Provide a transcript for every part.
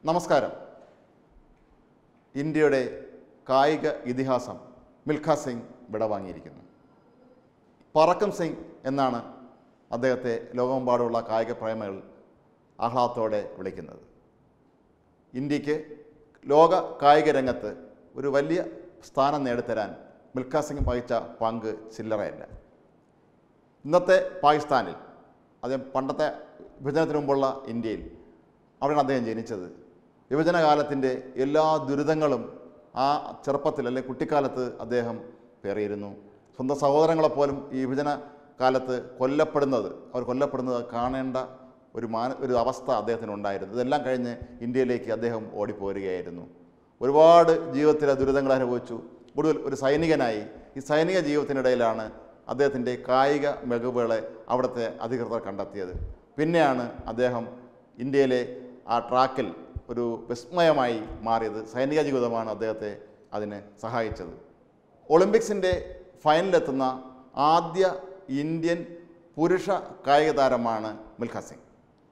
നമസ്കാരം ഇന്ത്യയുടെ കായിക ഇതിഹാസം മിൽഖ സിംഗ് വിടവാങ്ങിയിരിക്കുന്നു പറക്കം സിംഗ് എന്നാണ് അദ്ദേഹത്തെ ലോകമെമ്പാടുമുള്ള കായിക പ്രേമികൾ ആഹ്ലാദത്തോടെ വിളിക്കുന്നത് ഇന്ത്യക്ക് ലോക കായിക രംഗത്ത് ഒരു വലിയ സ്ഥാനം നേടിത്തരാൻ മിൽഖ സിംഗ് വഹിച്ച പങ്ക് ചില്ലറയല്ല ഇന്നത്തെ പാകിസ്ഥാനിൽ അദ്ദേഹം പണ്ടത്തെ വിഭജനത്തിന് മുമ്പുള്ള ഇന്ത്യയിൽ അവിടെയാണ് അദ്ദേഹം ജനിച്ചത് വിഭജന കാലത്തിൻ്റെ എല്ലാ ദുരിതങ്ങളും ആ ചെറുപ്പത്തിൽ അല്ലെങ്കിൽ കുട്ടിക്കാലത്ത് അദ്ദേഹം പേറിയിരുന്നു സ്വന്തം സഹോദരങ്ങളെപ്പോലും ഈ വിഭജന കാലത്ത് കൊല്ലപ്പെടുന്നത് അവർ കൊല്ലപ്പെടുന്നത് കാണേണ്ട ഒരു മാന ഒരു അവസ്ഥ അദ്ദേഹത്തിന് ഉണ്ടായിരുന്നു ഇതെല്ലാം കഴിഞ്ഞ് ഇന്ത്യയിലേക്ക് അദ്ദേഹം ഓടിപ്പോരുകയായിരുന്നു ഒരുപാട് ജീവിതത്തിലെ ദുരിതങ്ങൾ അനുഭവിച്ചു ഒടുവിൽ ഒരു സൈനികനായി ഈ സൈനിക ജീവിതത്തിനിടയിലാണ് അദ്ദേഹത്തിൻ്റെ കായിക മികവുകളെ അവിടുത്തെ അധികൃതർ കണ്ടെത്തിയത് പിന്നെയാണ് അദ്ദേഹം ഇന്ത്യയിലെ ആ ട്രാക്കിൽ ഒരു വിസ്മയമായി മാറിയത് സൈനിക ജീവിതമാണ് അദ്ദേഹത്തെ അതിന് സഹായിച്ചത് ഒളിമ്പിക്സിൻ്റെ ഫൈനലിലെത്തുന്ന ആദ്യ ഇന്ത്യൻ പുരുഷ കായിക താരമാണ് മിൽഖ സിംഗ്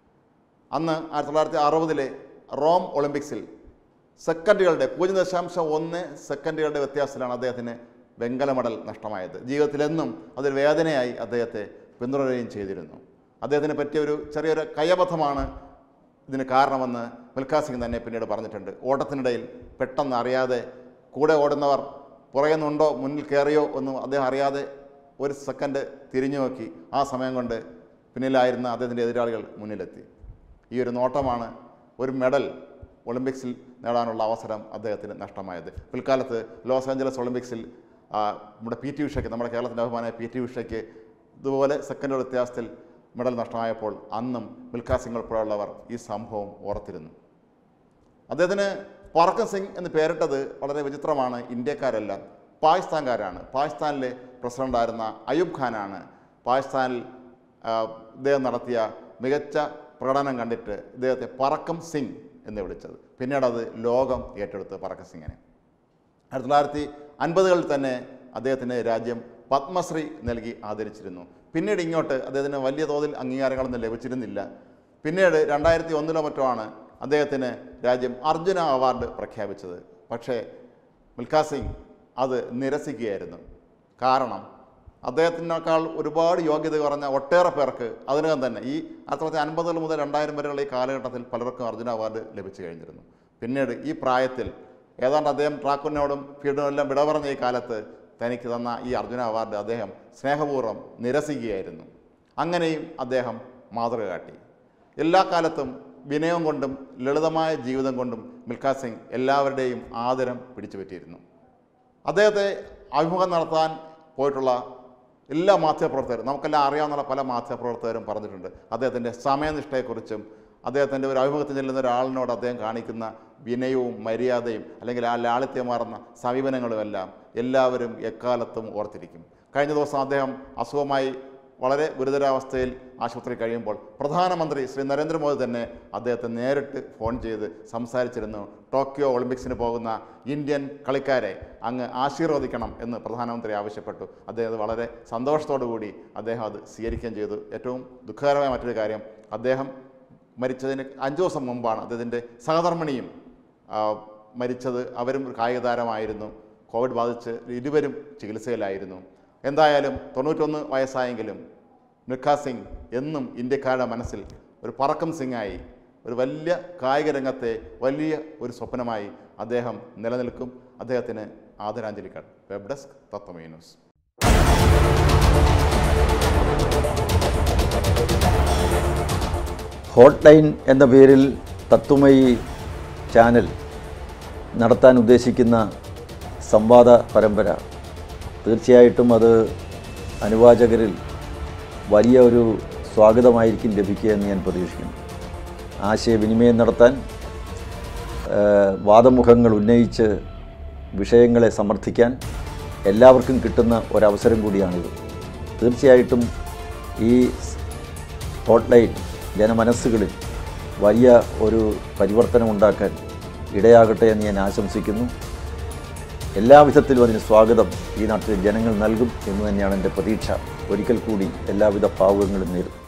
അന്ന് ആയിരത്തി തൊള്ളായിരത്തി അറുപതിലെ റോം ഒളിമ്പിക്സിൽ സെക്കൻഡുകളുടെ പൂജ്യം ദശാംശം ഒന്ന് സെക്കൻഡുകളുടെ വ്യത്യാസത്തിലാണ് അദ്ദേഹത്തിന് വെങ്കല മെഡൽ നഷ്ടമായത് ജീവിതത്തിലെന്നും അതൊരു വേദനയായി അദ്ദേഹത്തെ പിന്തുടരുകയും ചെയ്തിരുന്നു അദ്ദേഹത്തിന് പറ്റിയ ഒരു ചെറിയൊരു കയ്യബദ്ധമാണ് ഇതിന് കാരണമെന്ന് മിൽഖാ സിംഗ് തന്നെ പിന്നീട് പറഞ്ഞിട്ടുണ്ട് ഓട്ടത്തിനിടയിൽ പെട്ടെന്ന് അറിയാതെ കൂടെ ഓടുന്നവർ പുറകെ നിന്നുണ്ടോ മുന്നിൽ കയറിയോ ഒന്നും അദ്ദേഹം അറിയാതെ ഒരു സെക്കൻഡ് തിരിഞ്ഞു നോക്കി ആ സമയം കൊണ്ട് പിന്നിലായിരുന്ന അദ്ദേഹത്തിൻ്റെ എതിരാളികൾ മുന്നിലെത്തി ഈ ഒരു നോട്ടമാണ് ഒരു മെഡൽ ഒളിമ്പിക്സിൽ നേടാനുള്ള അവസരം അദ്ദേഹത്തിന് നഷ്ടമായത് പിൽക്കാലത്ത് ലോസ് ആഞ്ചലസ് ഒളിമ്പിക്സിൽ ആ, നമ്മുടെ പി ടി ഉഷയ്ക്ക് നമ്മുടെ കേരളത്തിൻ്റെ അഭിമാനായ പി ടി ഉഷയ്ക്ക് ഇതുപോലെ സെക്കൻഡ് വ്യത്യാസത്തിൽ മെഡൽ നഷ്ടമായപ്പോൾ അന്നും മിൽഖാ സിംഗ് ഉൾപ്പെടെയുള്ളവർ ഈ സംഭവം ഓർത്തിരുന്നു അദ്ദേഹത്തിന് പറക്കം സിംഗ് എന്ന് പേരിട്ടത് വളരെ വിചിത്രമാണ് ഇന്ത്യക്കാരെല്ലാം പാകിസ്ഥാൻകാരാണ് പാകിസ്ഥാനിലെ പ്രസിഡൻ്റായിരുന്ന അയൂബ് ഖാനാണ് പാകിസ്ഥാനിൽ ആ, ഇദ്ദേഹം നടത്തിയ മികച്ച പ്രകടനം കണ്ടിട്ട് ഇദ്ദേഹത്തെ പറക്കം സിംഗ് എന്ന് വിളിച്ചത് പിന്നീട് അത് ലോകം ഏറ്റെടുത്ത് പറക്കം സിംഗിനെ ആയിരത്തി തൊള്ളായിരത്തി അൻപതുകളിൽ തന്നെ അദ്ദേഹത്തിന് രാജ്യം പത്മശ്രീ നൽകി ആദരിച്ചിരുന്നു പിന്നീട് ഇങ്ങോട്ട് അദ്ദേഹത്തിന് വലിയ തോതിൽ അംഗീകാരങ്ങളൊന്നും ലഭിച്ചിരുന്നില്ല പിന്നീട് രണ്ടായിരത്തി ഒന്നിലോ മറ്റോ ആണ് അദ്ദേഹത്തിന് രാജ്യം അർജുന അവാർഡ് പ്രഖ്യാപിച്ചത് പക്ഷേ മിൽഖാ സിംഗ് അത് നിരസിക്കുകയായിരുന്നു കാരണം അദ്ദേഹത്തിനേക്കാൾ ഒരുപാട് യോഗ്യത കുറഞ്ഞ ഒട്ടേറെ പേർക്ക് അതിനകം തന്നെ ഈ ആയിരത്തി തൊള്ളായിരത്തി അൻപതുകൾ മുതൽ രണ്ടായിരം വരെയുള്ള ഈ കാലഘട്ടത്തിൽ പലർക്കും അർജുന അവാർഡ് ലഭിച്ചു കഴിഞ്ഞിരുന്നു പിന്നീട് ഈ പ്രായത്തിൽ ഏതാണ്ട് അദ്ദേഹം ട്രാക്കുനോടും ഫീൽഡിനോടും എല്ലാം വിട പറഞ്ഞ ഈ കാലത്ത് തനിക്ക് തന്ന ഈ അർജുന അവാർഡ് അദ്ദേഹം സ്നേഹപൂർവ്വം നിരസിക്കുകയായിരുന്നു അങ്ങനെയും അദ്ദേഹം മാതൃക കാട്ടി എല്ലാ കാലത്തും വിനയം കൊണ്ടും ലളിതമായ ജീവിതം കൊണ്ടും മിൽഖാ സിംഗ് എല്ലാവരുടെയും ആദരം പിടിച്ചുപറ്റിയിരുന്നു അദ്ദേഹത്തെ അഭിമുഖം നടത്താൻ പോയിട്ടുള്ള എല്ലാ മാധ്യമപ്രവർത്തകരും നമുക്കെല്ലാം അറിയാവുന്ന പല മാധ്യമപ്രവർത്തകരും പറഞ്ഞിട്ടുണ്ട് അദ്ദേഹത്തിൻ്റെ സമയനിഷ്ഠയെക്കുറിച്ചും അദ്ദേഹത്തിൻ്റെ ഒരു അഭിമുഖത്തിൽ ചെല്ലുന്ന ഒരാളിനോട് അദ്ദേഹം കാണിക്കുന്ന വിനയവും മര്യാദയും അല്ലെങ്കിൽ ആ ലാളിത്യമാർന്ന സമീപനങ്ങളുമെല്ലാം എല്ലാവരും എക്കാലത്തും ഓർത്തിരിക്കും കഴിഞ്ഞ ദിവസം അദ്ദേഹം അസുഖമായി വളരെ ഗുരുതരാവസ്ഥയിൽ ആശുപത്രി കഴിയുമ്പോൾ പ്രധാനമന്ത്രി ശ്രീ നരേന്ദ്രമോദി തന്നെ അദ്ദേഹത്തെ നേരിട്ട് ഫോൺ ചെയ്ത് സംസാരിച്ചിരുന്നു ടോക്കിയോ ഒളിമ്പിക്സിന് പോകുന്ന ഇന്ത്യൻ കളിക്കാരെ അങ്ങ് ആശീർവദിക്കണം എന്ന് പ്രധാനമന്ത്രി ആവശ്യപ്പെട്ടു അദ്ദേഹം അത് വളരെ സന്തോഷത്തോടു കൂടി അദ്ദേഹം അത് സ്വീകരിക്കുകയും ചെയ്തു ഏറ്റവും ദുഃഖകരമായ മറ്റൊരു കാര്യം അദ്ദേഹം മരിച്ചതിന് അഞ്ച് ദിവസം മുമ്പാണ് അദ്ദേഹത്തിൻ്റെ സഹധർമ്മിണിയും ആ, മരിച്ചത് അവരും ഒരു കായിക താരമായിരുന്നു കോവിഡ് ബാധിച്ച് ഇരുവരും ചികിത്സയിലായിരുന്നു എന്തായാലും തൊണ്ണൂറ്റൊന്ന് വയസ്സായെങ്കിലും മിൽഖാ സിംഗ് എന്നും ഇന്ത്യക്കാരുടെ മനസ്സിൽ ഒരു പറക്കം സിംഗായി ഒരു വലിയ കായിക രംഗത്തെ വലിയ ഒരു സ്വപ്നമായി അദ്ദേഹം നിലനിൽക്കും അദ്ദേഹത്തിന് ആദരാഞ്ജലികൾ വെബ് ഡെസ്ക് തത്വമേ ന്യൂസ് ഹോട്ട് ലൈൻ എന്ന പേരിൽ തത്വമയി ചാനൽ നടത്താൻ ഉദ്ദേശിക്കുന്ന സംവാദ പരമ്പര തീർച്ചയായിട്ടും അത് അനുവാചകരിൽ വലിയ ഒരു സ്വാഗതമായിരിക്കും ലഭിക്കുക എന്ന് ഞാൻ പ്രതീക്ഷിക്കുന്നു ആശയവിനിമയം നടത്താൻ ആ, വാദമുഖങ്ങൾ ഉന്നയിച്ച് വിഷയങ്ങളെ സമർത്ഥിക്കാൻ എല്ലാവർക്കും കിട്ടുന്ന ഒരവസരം കൂടിയാണിത് തീർച്ചയായിട്ടും ഈ ഹോട്ട്ലൈൻ ജനമനസ്സുകളിൽ വലിയ ഒരു പരിവർത്തനം ഉണ്ടാക്കാൻ ഇടയാകട്ടെ എന്ന് ഞാൻ ആശംസിക്കുന്നു എല്ലാവിധത്തിലും അതിന് സ്വാഗതം ഈ നാട്ടിലെ ജനങ്ങൾ നൽകും എന്ന് തന്നെയാണ് എൻ്റെ പ്രതീക്ഷ ഒരിക്കൽ കൂടി എല്ലാവിധ ഭാവുകങ്ങളും നേരും